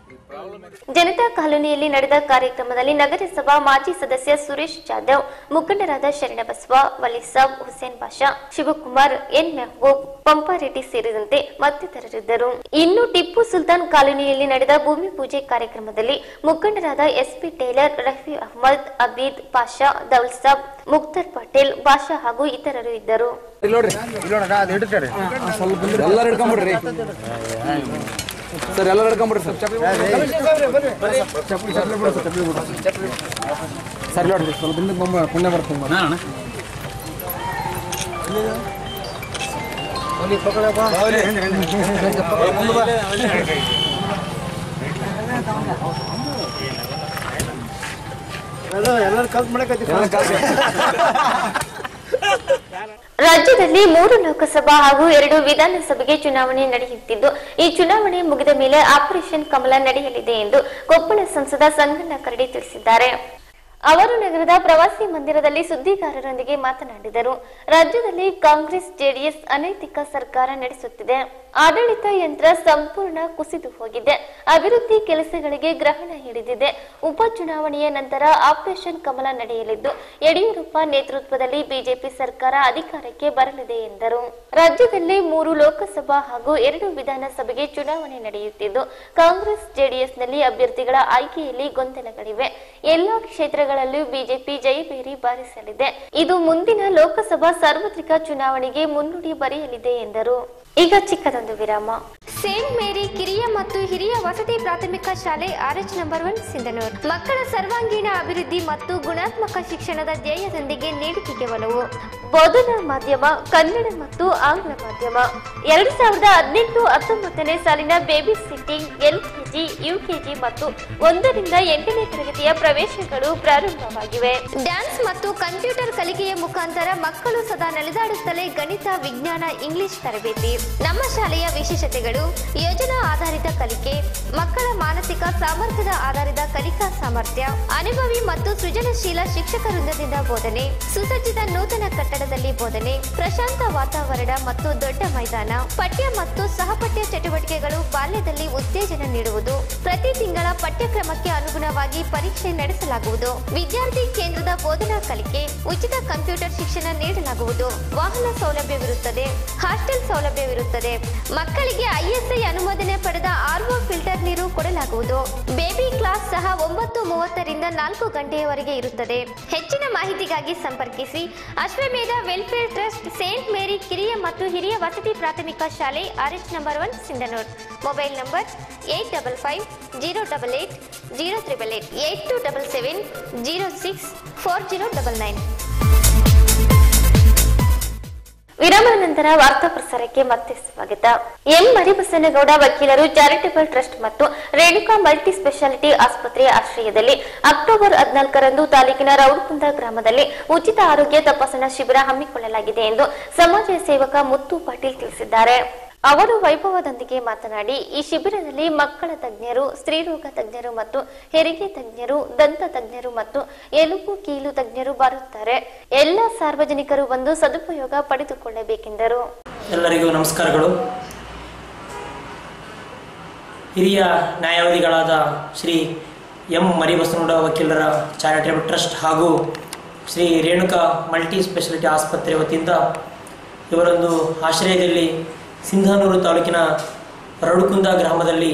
ಜನತಾ ಕಾಲೋನಿಯಲ್ಲಿ ನಡೆದ ಕಾರ್ಯಕ್ರಮದಲ್ಲಿ ನಗರಸಭಾ ಮಾಜಿ ಸದಸ್ಯ ಸುರೇಶ್ ಜಾಧವ್ ಮುಖಂಡರಾದ ಶರಣಬಸವ ವಲಿಸಾಬ್ ಹುಸೇನ್ ಬಾಷಾ ಶಿವಕುಮಾರ್ ಎನ್ ಮೆಹಬೂಬ್ ಪಂಪಾರೆಡ್ಡಿ ಸೇರಿದಂತೆ ಮತ್ತಿತರರಿದ್ದರು ಇನ್ನು ಟಿಪ್ಪು ಸುಲ್ತಾನ್ ಕಾಲೋನಿಯಲ್ಲಿ ನಡೆದ ಭೂಮಿ ಪೂಜೆ ಕಾರ್ಯಕ್ರಮದಲ್ಲಿ ಮುಖಂಡರಾದ ಎಸ್ಪಿ ಟೇಲರ್ ರಫಿ ಅಹ್ಮದ್ ಅಬೀದ್ ಪಾಷಾ ದೌಲ್ ಸಾಬ್ ಮುಕ್ತರ್ ಪಟೇಲ್ ಬಾಷಾ ಹಾಗೂ ಇತರರು ಇದ್ದರು ಎಲ್ಲರೂ ಹಿಡ್ಕೊಂಬಿಡ್ರಿ ಸರ್ ಎಲ್ಲರೂ ಹಿಡ್ಕೊಂಬಿಡ್ರಿ ಸರ್ ಸರ್ ನೋಡ್ರಿ ಸ್ವಲ್ಪ ಹಿಂದಕ್ಕೆ ಬಂದ ಪುಣ್ಯ ಬರ್ತೀನಿ ರಾಜ್ಯದಲ್ಲಿ ಮೂರು ಲೋಕಸಭಾ ಹಾಗೂ ಎರಡು ವಿಧಾನಸಭೆಗೆ ಚುನಾವಣೆ ನಡೆಯುತ್ತಿದ್ದು ಈ ಚುನಾವಣೆ ಮುಗಿದ ಮೇಲೆ ಆಪರೇಷನ್ ಕಮಲ ನಡೆಯಲಿದೆ ಎಂದು ಕೊಪ್ಪಳ ಸಂಸದ ಸಂಗಣ್ಣ ಕರಡಿ ತಿಳಿಸಿದ್ದಾರೆ ಅವರು ನಗರದ ಪ್ರವಾಸಿ ಮಂದಿರದಲ್ಲಿ ಸುದ್ದಿಗಾರರೊಂದಿಗೆ ಮಾತನಾಡಿದರು ರಾಜ್ಯದಲ್ಲಿ ಕಾಂಗ್ರೆಸ್ ಜೆಡಿಎಸ್ ಅನೈತಿಕ ಸರ್ಕಾರ ನಡೆಸುತ್ತಿದೆ ಆಡಳಿತ ಯಂತ್ರ ಸಂಪೂರ್ಣ ಕುಸಿದು ಹೋಗಿದೆ ಅಭಿವೃದ್ಧಿ ಕೆಲಸಗಳಿಗೆ ಗ್ರಹಣ ಹಿಡಿದಿದೆ ಉಪಚುನಾವಣೆಯ ನಂತರ ಆಪರೇಷನ್ ಕಮಲ ನಡೆಯಲಿದ್ದು ಯಡಿಯೂರಪ್ಪ ನೇತೃತ್ವದಲ್ಲಿ ಬಿಜೆಪಿ ಸರ್ಕಾರ ಅಧಿಕಾರಕ್ಕೆ ಬರಲಿದೆ ಎಂದರು ರಾಜ್ಯದಲ್ಲಿ ಮೂರು ಲೋಕಸಭಾ ಹಾಗೂ ಎರಡು ವಿಧಾನಸಭೆಗೆ ಚುನಾವಣೆ ನಡೆಯುತ್ತಿದ್ದು ಕಾಂಗ್ರೆಸ್ ಜೆಡಿಎಸ್ನಲ್ಲಿ ಅಭ್ಯರ್ಥಿಗಳ ಆಯ್ಕೆಯಲ್ಲಿ ಗೊಂದಲಗಳಿವೆ ಎಲ್ಲಾ ಕ್ಷೇತ್ರಗಳಲ್ಲೂ ಬಿಜೆಪಿ ಜಯಬೇರಿ ಬಾರಿಸಲಿದೆ ಇದು ಮುಂದಿನ ಲೋಕಸಭಾ ಸಾರ್ವತ್ರಿಕ ಚುನಾವಣೆಗೆ ಮುನ್ನುಡಿ ಬರೆಯಲಿದೆ ಎಂದರು ಈಗ ಚಿಕ್ಕದೊಂದು ವಿರಾಮ ಸೇಂಟ್ ಮೇರಿ ಕಿರಿಯ ಮತ್ತು ಹಿರಿಯ ವಸತಿ ಪ್ರಾಥಮಿಕ ಶಾಲೆ ಆರ್ಎಚ್ ನಂಬರ್ ಒನ್ ಸಿಂಧನೂರ್ ಮಕ್ಕಳ ಸರ್ವಾಂಗೀಣ ಅಭಿವೃದ್ಧಿ ಮತ್ತು ಗುಣಾತ್ಮಕ ಶಿಕ್ಷಣದ ಧ್ಯೇಯದೊಂದಿಗೆ ನೀಡಿಕೆಗೆ ಒಲವು ಬೋಧನಾ ಮಾಧ್ಯಮ ಕನ್ನಡ ಮತ್ತು ಆಂಗ್ಲ ಮಾಧ್ಯಮ ಎರಡ್ ಸಾವಿರದ ಹದಿನೆಂಟು ಹತ್ತೊಂಬತ್ತನೇ ಸಾಲಿನ ಬೇಬಿ ಸಿಟ್ಟಿಂಗ್ ಎಲ್ಕೆಜಿ ಯುಕೆಜಿ ಮತ್ತು ಒಂದರಿಂದ ಎಂಟನೇ ತರಗತಿಯ ಪ್ರವೇಶಗಳು ಪ್ರಾರಂಭವಾಗಿವೆ ಡ್ಯಾನ್ಸ್ ಮತ್ತು ಕಂಪ್ಯೂಟರ್ ಕಲಿಕೆಯ ಮುಖಾಂತರ ಮಕ್ಕಳು ಸದಾ ನಡೆದಾಡುತ್ತಲೇ ಗಣಿತ ವಿಜ್ಞಾನ ಇಂಗ್ಲಿಷ್ ತರಬೇತಿ ನಮ್ಮ ಶಾಲೆಯ ವಿಶೇಷತೆಗಳು ಯೋಜನಾ ಆಧಾರಿತ ಕಲಿಕೆ ಮಕ್ಕಳ ಮಾನಸಿಕ ಸಾಮರ್ಥ್ಯದ ಆಧಾರಿತ ಕಲಿಕಾ ಸಾಮರ್ಥ್ಯ ಅನುಭವಿ ಮತ್ತು ಸೃಜನಶೀಲ ಶಿಕ್ಷಕ ವೃಂದದಿಂದ ಬೋಧನೆ ಸುಸಜ್ಜಿತ ನೂತನ ಕಟ್ಟಡದಲ್ಲಿ ಬೋಧನೆ ಪ್ರಶಾಂತ ವಾತಾವರಣ ಮತ್ತು ದೊಡ್ಡ ಮೈದಾನ ಪಠ್ಯ ಮತ್ತು ಸಹಪಠ್ಯ ಚಟುವಟಿಕೆಗಳು ಬಾಲ್ಯದಲ್ಲಿ ಉತ್ತೇಜನ ನೀಡುವುದು ಪ್ರತಿ ತಿಂಗಳ ಪಠ್ಯಕ್ರಮಕ್ಕೆ ಅನುಗುಣವಾಗಿ ಪರೀಕ್ಷೆ ನಡೆಸಲಾಗುವುದು ವಿದ್ಯಾರ್ಥಿ ಕೇಂದ್ರದ ಬೋಧನಾ ಕಲಿಕೆ ಉಚಿತ ಕಂಪ್ಯೂಟರ್ ಶಿಕ್ಷಣ ನೀಡಲಾಗುವುದು ವಾಹನ ಸೌಲಭ್ಯವಿರುತ್ತದೆ ಹಾಸ್ಟೆಲ್ ಸೌಲಭ್ಯವಿರುತ್ತದೆ ಮಕ್ಕಳಿಗೆ ಐಎಸ್ಐ ಅನುಮೋದನೆ ಪಡೆದ ಆರ್ಒ ಫಿಲ್ಟರ್ ನೀರು ಕೊಡಲಾಗುವುದು ಬೇಬಿ ಕ್ಲಾಸ್ ಸಹ ಒಂಬತ್ತು ಮೂವತ್ತರಿಂದ ನಾಲ್ಕು ಗಂಟೆಯವರೆಗೆ ಇರುತ್ತದೆ ಹೆಚ್ಚಿನ ಮಾಹಿತಿಗಾಗಿ ಸಂಪರ್ಕಿಸಿ ಅಶ್ವಮೇಧ ವೆಲ್ಫೇರ್ ಟ್ರಸ್ಟ್ ಸೇಂಟ್ ಮೇರಿ ಕಿರಿಯ ಮತ್ತು ಹಿರಿಯ ವಸತಿ ಪ್ರಾಥಮಿಕ ಶಾಲೆ R H number one Sindhanur mobile number eight double five zero double eight zero triple eight eight two double seven zero six four zero double nine ವಿರಾಮದ ನಂತರ ವಾರ್ತಾ ಪ್ರಸಾರಕ್ಕೆ ಮತ್ತೆ ಸ್ವಾಗತ ಎಂ ಮರಿಬಸನಗೌಡ ವಕೀಲರು ಚಾರಿಟಬಲ್ ಟ್ರಸ್ಟ್ ಮತ್ತು ರೇಣುಕಾ ಮಲ್ಟಿ ಸ್ಪೆಷಾಲಿಟಿ ಆಸ್ಪತ್ರೆಯ ಆಶ್ರಯದಲ್ಲಿ ಅಕ್ಟೋಬರ್ ಹದಿನಾಲ್ಕರಂದು ತಾಲೂಕಿನ ರೌಡ್ಕುಂದ ಗ್ರಾಮದಲ್ಲಿ ಉಚಿತ ಆರೋಗ್ಯ ತಪಾಸಣಾ ಶಿಬಿರ ಹಮ್ಮಿಕೊಳ್ಳಲಾಗಿದೆ ಎಂದು ಸಮಾಜ ಸೇವಕ ಮುತ್ತು ಪಾಟೀಲ್ ತಿಳಿಸಿದ್ದಾರೆ ಅವರು ವೈಭವದೊಂದಿಗೆ ಮಾತನಾಡಿ ಈ ಶಿಬಿರದಲ್ಲಿ ಮಕ್ಕಳ ತಜ್ಞರು ಸ್ತ್ರೀರೋಗ ತಜ್ಞರು ಮತ್ತು ಹೆರಿಗೆ ತಜ್ಞರು ದಂತ ತಜ್ಞರು ಮತ್ತು ಎಲುಬು ಕೀಲು ತಜ್ಞರು ಬರುತ್ತಾರೆ ಎಲ್ಲ ಸಾರ್ವಜನಿಕರು ಬಂದು ಸದುಪಯೋಗ ಪಡೆದುಕೊಳ್ಳಬೇಕೆಂದರು ಎಲ್ಲರಿಗೂ ನಮಸ್ಕಾರಗಳು ಹಿರಿಯ ನ್ಯಾಯವಾದಿಗಳಾದ ಶ್ರೀ ಎಂ ಮರಿಬಸನಗೌಡ ವಕೀಲರ ಚಾರಿಟೇಬಲ್ ಟ್ರಸ್ಟ್ ಹಾಗೂ ಶ್ರೀ ರೇಣುಕಾ ಮಲ್ಟಿ ಸ್ಪೆಷಾಲಿಟಿ ಆಸ್ಪತ್ರೆ ವತಿಯಿಂದ ಇವರೊಂದು ಆಶ್ರಯದಲ್ಲಿ ಸಿಂಧನೂರು ತಾಲೂಕಿನ ರಡುಕುಂದ ಗ್ರಾಮದಲ್ಲಿ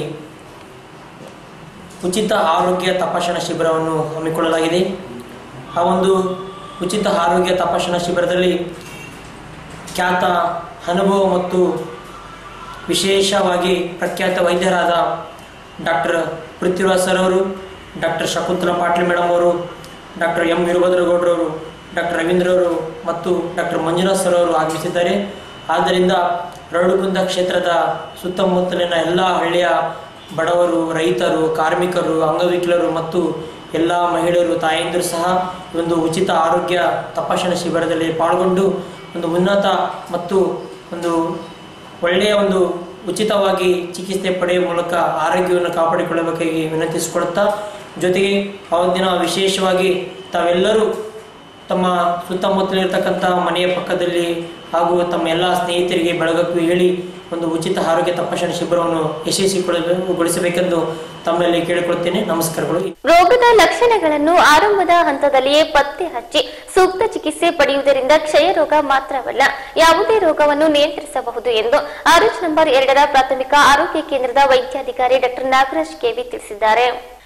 ಉಚಿತ ಆರೋಗ್ಯ ತಪಾಸಣಾ ಶಿಬಿರವನ್ನು ಹಮ್ಮಿಕೊಳ್ಳಲಾಗಿದೆ ಆ ಒಂದು ಉಚಿತ ಆರೋಗ್ಯ ತಪಾಸಣಾ ಶಿಬಿರದಲ್ಲಿ ಖ್ಯಾತ ಅನುಭವ ಮತ್ತು ವಿಶೇಷವಾಗಿ ಪ್ರಖ್ಯಾತ ವೈದ್ಯರಾದ ಡಾಕ್ಟರ್ ಪೃಥ್ವಿರಾಜ್ ಸರ್ ಅವರು ಡಾಕ್ಟರ್ ಶಕುಂತಲಾ ಪಾಟೀಲ್ ಮೇಡಮ್ ಅವರು ಡಾಕ್ಟರ್ ಎಂ ವೀರಭದ್ರಗೌಡರವರು ಡಾಕ್ಟರ್ ರವೀಂದ್ರವರು ಮತ್ತು ಡಾಕ್ಟರ್ ಮಂಜುನಾಥ್ ಸರ್ ಅವರು ಆಗಮಿಸಿದ್ದಾರೆ ಆದ್ದರಿಂದ ರೌಡುಕುಂದ ಕ್ಷೇತ್ರದ ಸುತ್ತಮುತ್ತಲಿನ ಎಲ್ಲ ಹಳ್ಳಿಯ ಬಡವರು ರೈತರು ಕಾರ್ಮಿಕರು ಅಂಗವಿಕಲರು ಮತ್ತು ಎಲ್ಲ ಮಹಿಳೆಯರು ತಾಯಂದಿರು ಸಹ ಈ ಒಂದು ಉಚಿತ ಆರೋಗ್ಯ ತಪಾಸಣಾ ಶಿಬಿರದಲ್ಲಿ ಪಾಲ್ಗೊಂಡು ಒಂದು ಉನ್ನತ ಮತ್ತು ಒಂದು ಒಳ್ಳೆಯ ಒಂದು ಉಚಿತವಾಗಿ ಚಿಕಿತ್ಸೆ ಪಡೆಯುವ ಮೂಲಕ ಆರೋಗ್ಯವನ್ನು ಕಾಪಾಡಿಕೊಳ್ಳಬೇಕಾಗಿ ವಿನಂತಿಸಿಕೊಳ್ಳುತ್ತಾ ಜೊತೆಗೆ ಅವತ್ತಿನ ವಿಶೇಷವಾಗಿ ತಾವೆಲ್ಲರೂ ತಮ್ಮ ಸುತ್ತಮುತ್ತಲಿರ್ತಕ್ಕಂಥ ಮನೆಯ ಪಕ್ಕದಲ್ಲಿ ಹಾಗೂ ತಮ್ಮ ಎಲ್ಲ ಸ್ನೇಹಿತರಿಗೆ ಬೆಳಗಕ್ಕೂ ಹೇಳಿ ಒಂದು ಉಚಿತ ಆರೋಗ್ಯ ತಪಾಸಣೆ ಶಿಬಿರವನ್ನು ಯಶಸ್ವಿಗೊಳಿಸಬೇಕೆಂದು ತಮ್ಮಲ್ಲಿ ಕೇಳಿಕೊಳ್ಳುತ್ತೇನೆ ನಮಸ್ಕಾರಗಳು ರೋಗದ ಲಕ್ಷಣಗಳನ್ನು ಆರಂಭದ ಹಂತದಲ್ಲಿಯೇ ಪತ್ತೆ ಹಚ್ಚಿ ಸೂಕ್ತ ಚಿಕಿತ್ಸೆ ಪಡೆಯುವುದರಿಂದ ಕ್ಷಯ ರೋಗ ಮಾತ್ರವಲ್ಲ ಯಾವುದೇ ರೋಗವನ್ನು ನಿಯಂತ್ರಿಸಬಹುದು ಎಂದು ಆರ್ಎಚ್ ನಂಬರ್ ಎರಡರ ಪ್ರಾಥಮಿಕ ಆರೋಗ್ಯ ಕೇಂದ್ರದ ವೈದ್ಯಾಧಿಕಾರಿ ಡಾಕ್ಟರ್ ನಾಗರಾಜ್ ಕೆವಿ ತಿಳಿಸಿದ್ದಾರೆ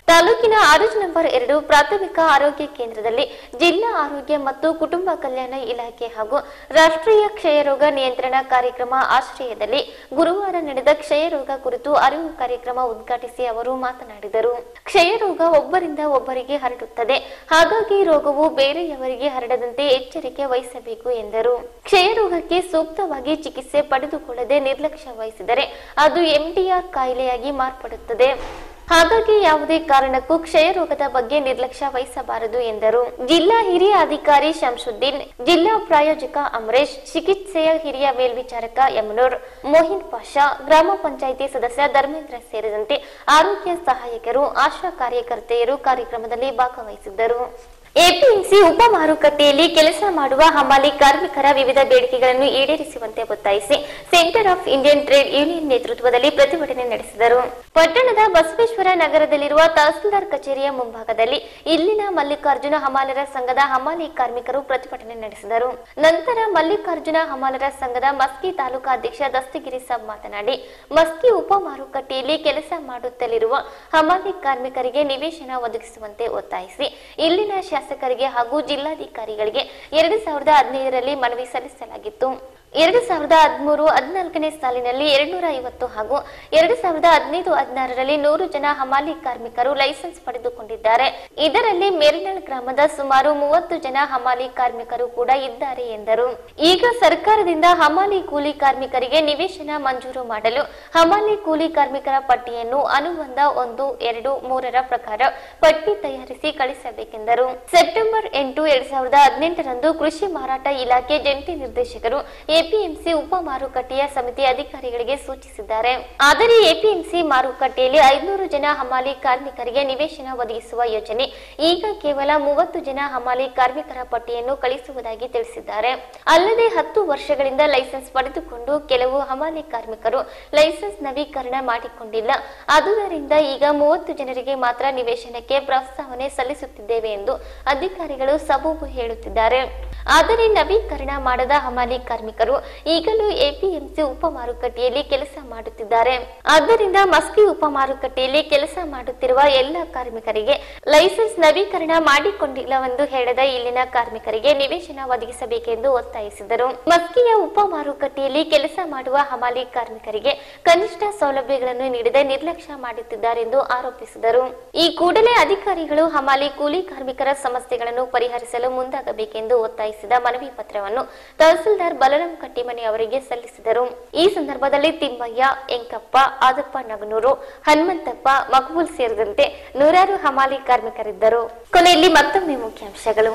ತಾಲೂಕಿನ ಆರೋಜ್ ನಂಬರ್ ಎರಡು ಪ್ರಾಥಮಿಕ ಆರೋಗ್ಯ ಕೇಂದ್ರದಲ್ಲಿ ಜಿಲ್ಲಾ ಆರೋಗ್ಯ ಮತ್ತು ಕುಟುಂಬ ಕಲ್ಯಾಣ ಇಲಾಖೆ ಹಾಗೂ ರಾಷ್ಟ್ರೀಯ ಕ್ಷಯರೋಗ ನಿಯಂತ್ರಣ ಕಾರ್ಯಕ್ರಮ ಆಶ್ರಯದಲ್ಲಿ ಗುರುವಾರ ನಡೆದ ಕ್ಷಯರೋಗ ಕುರಿತು ಅರಿವು ಕಾರ್ಯಕ್ರಮ ಉದ್ಘಾಟಿಸಿ ಅವರು ಮಾತನಾಡಿದರು ಕ್ಷಯರೋಗ ಒಬ್ಬರಿಂದ ಒಬ್ಬರಿಗೆ ಹರಡುತ್ತದೆ ಹಾಗಾಗಿ ರೋಗವು ಬೇರೆಯವರಿಗೆ ಹರಡದಂತೆ ಎಚ್ಚರಿಕೆ ವಹಿಸಬೇಕು ಎಂದರು ಕ್ಷಯರೋಗಕ್ಕೆ ಸೂಕ್ತವಾಗಿ ಚಿಕಿತ್ಸೆ ಪಡೆದುಕೊಳ್ಳದೆ ನಿರ್ಲಕ್ಷ್ಯ ವಹಿಸಿದರೆ ಅದು ಎಂಟಿಆರ್ ಕಾಯಿಲೆಯಾಗಿ ಮಾರ್ಪಡುತ್ತದೆ ಹಾಗಾಗಿ ಯಾವುದೇ ಕಾರಣಕ್ಕೂ ಕ್ಷಯರೋಗದ ಬಗ್ಗೆ ನಿರ್ಲಕ್ಷ್ಯ ವಹಿಸಬಾರದು ಎಂದರು ಜಿಲ್ಲಾ ಹಿರಿಯ ಅಧಿಕಾರಿ ಶಂಸುದ್ದೀನ್ ಜಿಲ್ಲಾ ಪ್ರಾಯೋಜಕ ಅಮರೇಶ್ ಚಿಕಿತ್ಸೆಯ ಹಿರಿಯ ಮೇಲ್ವಿಚಾರಕ ಯಮನೂರ್ ಮೋಹಿನ್ ಪಾಷಾ ಗ್ರಾಮ ಪಂಚಾಯಿತಿ ಸದಸ್ಯ ಧರ್ಮೇಂದ್ರ ಸೇರಿದಂತೆ ಆರೋಗ್ಯ ಸಹಾಯಕರು ಆಶಾ ಕಾರ್ಯಕರ್ತೆಯರು ಕಾರ್ಯಕ್ರಮದಲ್ಲಿ ಭಾಗವಹಿಸಿದ್ದರು ಎಪಿಎಂಸಿ ಉಪ ಮಾರುಕಟ್ಟೆಯಲ್ಲಿ ಕೆಲಸ ಮಾಡುವ ಹಮಾಲಿ ಕಾರ್ಮಿಕರ ವಿವಿಧ ಬೇಡಿಕೆಗಳನ್ನು ಈಡೇರಿಸುವಂತೆ ಒತ್ತಾಯಿಸಿ centre of Indian trade union ನೇತೃತ್ವದಲ್ಲಿ ಪ್ರತಿಭಟನೆ ನಡೆಸಿದರು ಪಟ್ಟಣದ ಬಸವೇಶ್ವರ ನಗರದಲ್ಲಿರುವ ತಹಸೀಲ್ದಾರ್ ಕಚೇರಿಯ ಮುಂಭಾಗದಲ್ಲಿ ಇಲ್ಲಿನ ಮಲ್ಲಿಕಾರ್ಜುನ ಹಮಾಲರ ಸಂಘದ ಹಮಾಲಿ ಕಾರ್ಮಿಕರು ಪ್ರತಿಭಟನೆ ನಡೆಸಿದರು ನಂತರ ಮಲ್ಲಿಕಾರ್ಜುನ ಹಮಾಲರ ಸಂಘದ ಮಸ್ಕಿ ತಾಲೂಕಾ ಅಧ್ಯಕ್ಷ ದಸ್ತಗಿರಿ ಸಾಬ್ ಮಾತನಾಡಿ ಮಸ್ಕಿ ಉಪ ಮಾರುಕಟ್ಟೆಯಲ್ಲಿ ಕೆಲಸ ಮಾಡುತ್ತಲಿರುವ ಹಮಾಲಿ ಕಾರ್ಮಿಕರಿಗೆ ನಿವೇಶನ ಒದಗಿಸುವಂತೆ ಒತ್ತಾಯಿಸಿ ಇಲ್ಲಿನ ಶಾಸಕರಿಗೆ ಹಾಗೂ ಜಿಲ್ಲಾಧಿಕಾರಿಗಳಿಗೆ ಎರಡು ಸಾವಿರದ ಹದಿನೈದರಲ್ಲಿ ಮನವಿ ಸಲ್ಲಿಸಲಾಗಿತ್ತು ಎರಡು ಸಾವಿರದ ಹದಿಮೂರು ಹದಿನಾಲ್ಕನೇ ಸಾಲಿನಲ್ಲಿ ಎರಡ್ನೂರ ಐವತ್ತು ಹಾಗೂ ಎರಡು ಸಾವಿರದ ಹದಿನೈದು ಹದಿನಾರರಲ್ಲಿ ನೂರು ಜನ ಹಮಾಲಿ ಕಾರ್ಮಿಕರು ಲೈಸೆನ್ಸ್ ಪಡೆದುಕೊಂಡಿದ್ದಾರೆ ಇದರಲ್ಲಿ ಮೇರಿನಳ್ ಗ್ರಾಮದ ಸುಮಾರು ಮೂವತ್ತು ಜನ ಹಮಾಲಿ ಕಾರ್ಮಿಕರು ಕೂಡ ಇದ್ದಾರೆ ಎಂದರು ಈಗ ಸರ್ಕಾರದಿಂದ ಹಮಾಲಿ ಕೂಲಿ ಕಾರ್ಮಿಕರಿಗೆ ನಿವೇಶನ ಮಂಜೂರು ಮಾಡಲು ಹಮಾಲಿ ಕೂಲಿ ಕಾರ್ಮಿಕರ ಪಟ್ಟಿಯನ್ನು ಅನುಬಂಧ ಒಂದು ಎರಡು ಮೂರರ ಪ್ರಕಾರ ಪಟ್ಟಿ ತಯಾರಿಸಿ ಕಳಿಸಬೇಕೆಂದರು ಸೆಪ್ಟೆಂಬರ್ ಎಂಟು ಎರಡ್ ಸಾವಿರದ ಹದಿನೆಂಟರಂದು ಕೃಷಿ ಮಾರಾಟ ಇಲಾಖೆ ಜಂಟಿ ನಿರ್ದೇಶಕರು ಎಪಿಎಂಸಿ ಉಪ ಮಾರುಕಟ್ಟೆಯ ಸಮಿತಿ ಅಧಿಕಾರಿಗಳಿಗೆ ಸೂಚಿಸಿದ್ದಾರೆ ಆದರೆ ಎಪಿಎಂಸಿ ಮಾರುಕಟ್ಟೆಯಲ್ಲಿ ಐನೂರು ಜನ ಹಮಾಲಿ ಕಾರ್ಮಿಕರಿಗೆ ನಿವೇಶನ ಒದಗಿಸುವ ಯೋಜನೆ ಈಗ ಕೇವಲ ಮೂವತ್ತು ಜನ ಹಮಾಲಿ ಕಾರ್ಮಿಕರ ಪಟ್ಟಿಯನ್ನು ಕಳಿಸುವುದಾಗಿ ತಿಳಿಸಿದ್ದಾರೆ ಅಲ್ಲದೆ ಹತ್ತು ವರ್ಷಗಳಿಂದ ಲೈಸೆನ್ಸ್ ಪಡೆದುಕೊಂಡು ಕೆಲವು ಹಮಾಲಿ ಕಾರ್ಮಿಕರು ಲೈಸೆನ್ಸ್ ನವೀಕರಣ ಮಾಡಿಕೊಂಡಿಲ್ಲ ಆದುದರಿಂದ ಈಗ ಮೂವತ್ತು ಜನರಿಗೆ ಮಾತ್ರ ನಿವೇಶನಕ್ಕೆ ಪ್ರಸ್ತಾವನೆ ಸಲ್ಲಿಸುತ್ತಿದ್ದೇವೆ ಎಂದು ಅಧಿಕಾರಿಗಳು ಸಬೂಬು ಹೇಳುತ್ತಿದ್ದಾರೆ ಆದರೆ ನವೀಕರಣ ಮಾಡದ ಹಮಾಲಿ ಕಾರ್ಮಿಕರು ಈಗಲೂ ಎಪಿಎಂಸಿ ಉಪ ಮಾರುಕಟ್ಟೆಯಲ್ಲಿ ಕೆಲಸ ಮಾಡುತ್ತಿದ್ದಾರೆ ಆದ್ದರಿಂದ ಮಸ್ಕಿ ಉಪ ಮಾರುಕಟ್ಟೆಯಲ್ಲಿ ಕೆಲಸ ಮಾಡುತ್ತಿರುವ ಎಲ್ಲ ಕಾರ್ಮಿಕರಿಗೆ ಲೈಸೆನ್ಸ್ ನವೀಕರಣ ಮಾಡಿಕೊಂಡಿಲ್ಲವೆಂದು ಹೇಳದ ಇಲ್ಲಿನ ಕಾರ್ಮಿಕರಿಗೆ ನಿವೇಶನ ಒದಗಿಸಬೇಕೆಂದು ಒತ್ತಾಯಿಸಿದರು ಮಸ್ಕಿಯ ಉಪ ಮಾರುಕಟ್ಟೆಯಲ್ಲಿ ಕೆಲಸ ಮಾಡುವ ಹಮಾಲಿ ಕಾರ್ಮಿಕರಿಗೆ ಕನಿಷ್ಠ ಸೌಲಭ್ಯಗಳನ್ನು ನೀಡದೆ ನಿರ್ಲಕ್ಷ್ಯ ಮಾಡುತ್ತಿದ್ದಾರೆಂದು ಆರೋಪಿಸಿದರು ಈ ಕೂಡಲೇ ಅಧಿಕಾರಿಗಳು ಹಮಾಲಿ ಕೂಲಿ ಕಾರ್ಮಿಕರ ಸಮಸ್ಯೆಗಳನ್ನು ಪರಿಹರಿಸಲು ಮುಂದಾಗಬೇಕೆಂದು ಒತ್ತಾಯಿಸಿದ ಮನವಿ ಪತ್ರವನ್ನು ತಹಸೀಲ್ದಾರ್ ಬಲರಾಮ್ ಕಟ್ಟಿಮನಿ ಅವರಿಗೆ ಸಲ್ಲಿಸಿದರು ಈ ಸಂದರ್ಭದಲ್ಲಿ ತಿಮ್ಮಯ್ಯ ಎಂಕಪ್ಪ ಆದಪ್ಪ ನಗನೂರು ಹನುಮಂತಪ್ಪ ಮಕ್ಬೂಲ್ ಸೇರಿದಂತೆ ನೂರಾರು ಹಮಾಲಿ ಕಾರ್ಮಿಕರಿದ್ದರು ಕೊನೆಯಲ್ಲಿ ಮತ್ತೊಮ್ಮೆ ಮುಖ್ಯಾಂಶಗಳು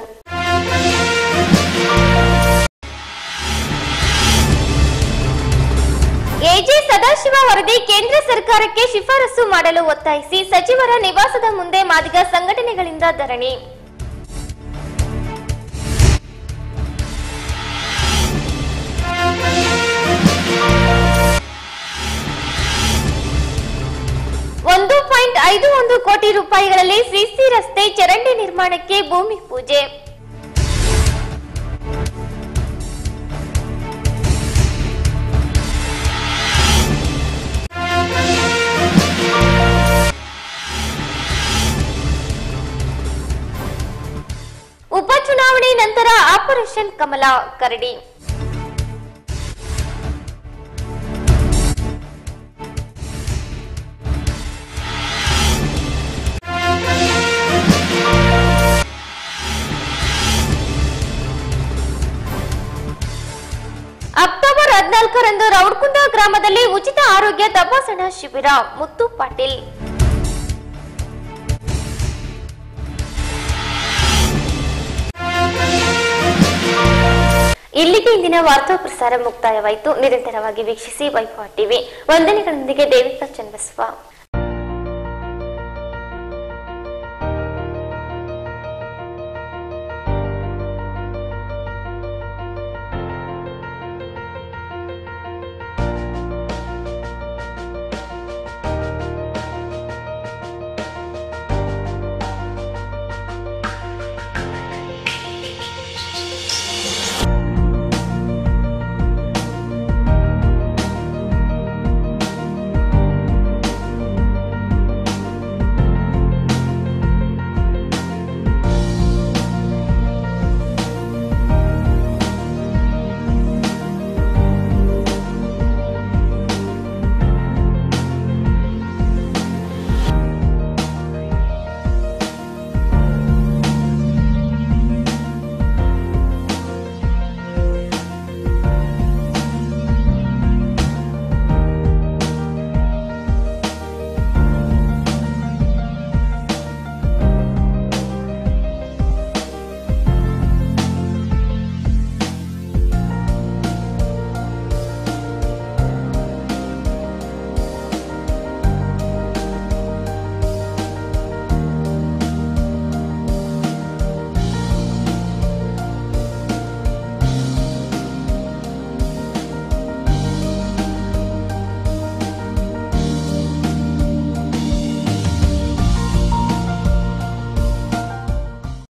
ಎಜೆ ಸದಾಶಿವ ವರದಿ ಕೇಂದ್ರ ಸರ್ಕಾರಕ್ಕೆ ಶಿಫಾರಸು ಮಾಡಲು ಒತ್ತಾಯಿಸಿ ಸಚಿವರ ನಿವಾಸದ ಮುಂದೆ ಮಾದಿಗ ಸಂಘಟನೆಗಳಿಂದ ಧರಣಿ ಒಂದು ಪಾಯಿಂಟ್ ಐದು ಒಂದು ಕೋಟಿ ರೂಪಾಯಿಗಳಲ್ಲಿ ಸಿಸಿ ರಸ್ತೆ ಚರಂಡಿ ನಿರ್ಮಾಣಕ್ಕೆ ಭೂಮಿ ಪೂಜೆ ಉಪಚುನಾವಣೆ ನಂತರ ಆಪರೇಷನ್ ಕಮಲ ಕರಡಿ ಅಕ್ಟೋಬರ್ ಹದಿನಾಲ್ಕರಂದು ರೌಡ್ಕುಂದ ಗ್ರಾಮದಲ್ಲಿ ಉಚಿತ ಆರೋಗ್ಯ ತಪಾಸಣಾ ಶಿಬಿರ ಮುತ್ತು ಪಾಟೀಲ್ ಇಲ್ಲಿಗೆ ಇಂದಿನ ವಾರ್ತಾ ಪ್ರಸಾರ ಮುಕ್ತಾಯವಾಯಿತು ನಿರಂತರವಾಗಿ ವೀಕ್ಷಿಸಿ ವೈಭವ ಟಿವಿ ವಂದನೆಗಳೊಂದಿಗೆ ದೇವಿಕಾ ಚನ್ನಬಸವ